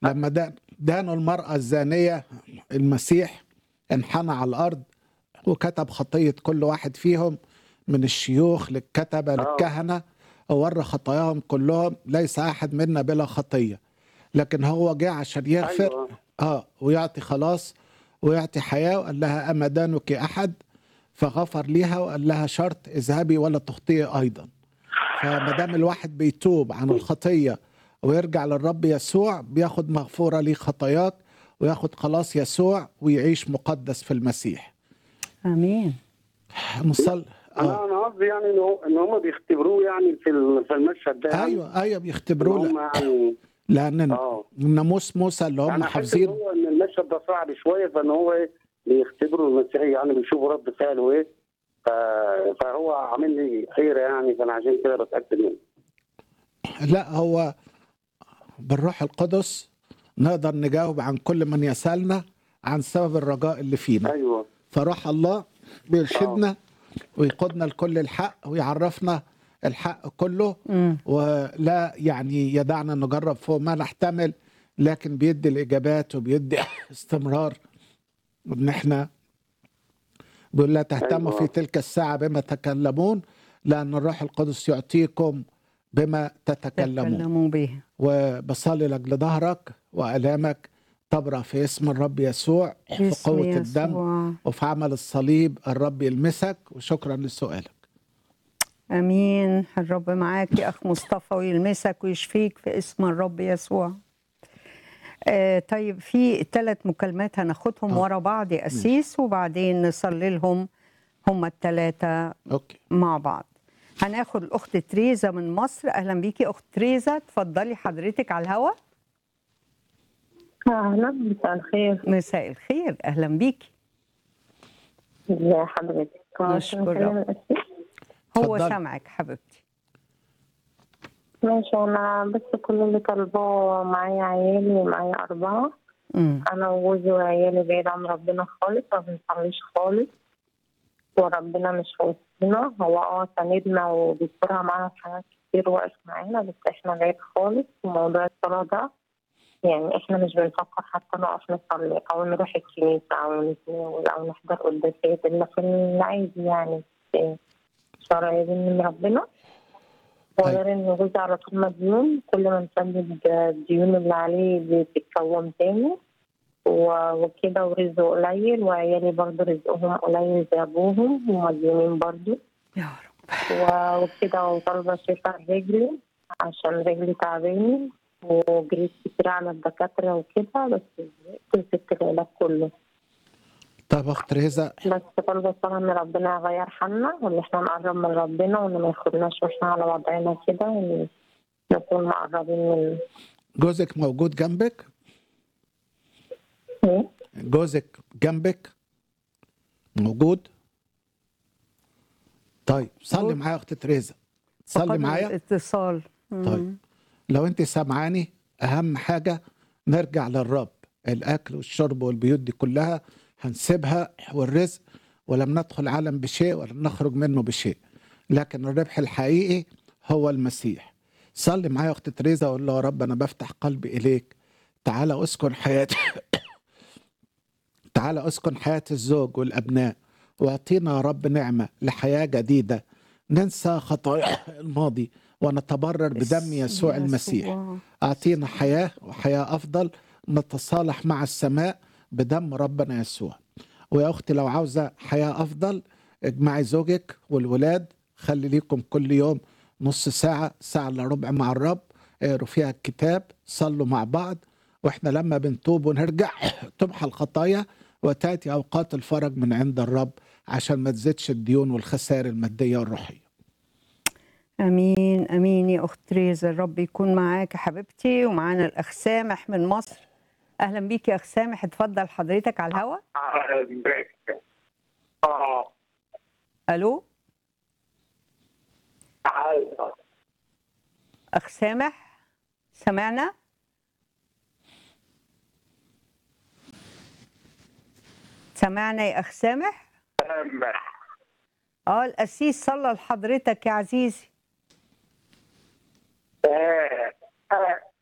لما دان دانوا المرأة الزانية المسيح انحنى على الأرض وكتب خطية كل واحد فيهم من الشيوخ للكتبة آه. للكهنة وورى خطاياهم كلهم ليس أحد منا بلا خطية لكن هو جه عشان يغفر أيوة. اه ويعطي خلاص ويعطي حياة وقال لها أما دانك أحد فغفر ليها وقال لها شرط اذهبي ولا تخطئي أيضا فما دام الواحد بيتوب عن الخطية ويرجع للرب يسوع بياخد مغفورة ليه خطاياك وياخد خلاص يسوع ويعيش مقدس في المسيح امين نصل انا آه. انا قصدي يعني ان هو- ان هم بيختبروه يعني في ال- في المشهد ده يعني ايوه ايوه إن بيختبروه هم ل- يعني لان اه ناموس موسى اللي هم يعني حاسس ان حافظين هو ان المشهد ده صعب شويه فان هو ايه بيختبروا المسيحي يعني بيشوفوا رد فعله ايه ف- فهو عامل لي حيره يعني فانا عشان كده بتاكد منه لا هو بالروح القدس نقدر نجاوب عن كل من يسألنا عن سبب الرجاء اللي فينا ايوه فروح الله بيرشدنا ويقودنا لكل الحق ويعرفنا الحق كله امم ولا يعني يدعنا نجرب فوق ما نحتمل لكن بيدي الإجابات وبيدي استمرار ان احنا بيقول لا تهتموا أيوة. في تلك الساعة بما تكلمون لأن الروح القدس يعطيكم بما تتكلمون تكلموا به وبصلي لأجل ظهرك وألامك تبرأ في اسم الرب يسوع في باسم قوة الدم يسوع. وفي عمل الصليب الرب يلمسك وشكرا لسؤالك امين الرب معاك يا اخ مصطفى ويلمسك ويشفيك في اسم الرب يسوع آه طيب في ثلاث مكالمات هناخدهم آه. ورا بعض يا قسيس وبعدين نصلي لهم هم الثلاثه أوكي مع بعض هناخد الاخت تريزا من مصر اهلا بيكي اخت تريزا اتفضلي حضرتك على الهوا أهلا مساء الخير مساء الخير اهلا بيكي ازي حضرتك نشكر ممكن نكلم رب. الأسيس؟ هو اتفضلي. سامعك حبيبتي ماشي أنا بس كل اللي طالباه معايا عيالي ومعايا أربعة امم أنا وجوزي وعيالي بعيد عن ربنا خالص ما بنصليش خالص وربنا مش في وسطنا هو اه ساندنا وبيذكرها معانا في حاجات كتير واقف معانا بس احنا بعيد خالص وموضوع الصلاة ده يعني احنا مش بنفكر حتى نقف نصلي او نروح الكنيسة او نتناول او نحضر قداسات الا في العادي يعني في شرع من ربنا وغير ان جوزي على طول مديون كل ما نسدد الديون اللي عليه بتتكون تاني و- وكده ورزقه قليل وعيالي برضه رزقهم قليل زي ابوهم ومديونين برضه يا رب و- وكده وطالبة شفاء رجلي عشان رجلي تعباني وجريت كتير على الدكاترة وكده بس سبت العلاج كله طب أخت ريزا بس طالبة صلاة إن ربنا يغير حالنا وإن إحنا نقرب من ربنا وإن ما ياخدناش وإحنا على وضعنا كده وإن نكون مقربين من جوزك موجود جنبك إيه؟ جوزك جنبك موجود طيب صلي موجود. معايا يا اخت تريزا صلي فقدنا معايا الاتصال طيب لو انت سامعاني اهم حاجه نرجع للرب الاكل والشرب والبيوت دي كلها هنسيبها والرزق ولم ندخل عالم بشيء ولم نخرج منه بشيء لكن الربح الحقيقي هو المسيح صلي معايا يا اخت تريزا وقول له يا رب انا بفتح قلبي اليك تعالى اسكن حياتي تعالى اسكن حياه الزوج والابناء واعطينا يا رب نعمه لحياه جديده ننسى خطايا الماضي ونتبرر بدم يسوع المسيح أعطينا حياة وحياة أفضل نتصالح مع السماء بدم ربنا يسوع ويا أختي لو عاوزة حياة أفضل اجمعي زوجك والولاد خلي ليكم كل يوم نص ساعة ساعة إلا ربع مع الرب اقروا فيها الكتاب صلوا مع بعض واحنا لما بنتوب ونرجع تمحى الخطايا وتأتي أوقات الفرج من عند الرب عشان ما تزيدش الديون والخسائر المادية والروحية امين امين يا اخت تريزا الرب يكون معاك يا حبيبتي ومعانا الاخ سامح من مصر اهلا بيك يا اخ سامح اتفضل حضرتك على الهوا اه الو اخ سامح سمعنا سمعنا يا اخ سامح اه القسيس صلى لحضرتك يا عزيزي آه، آه،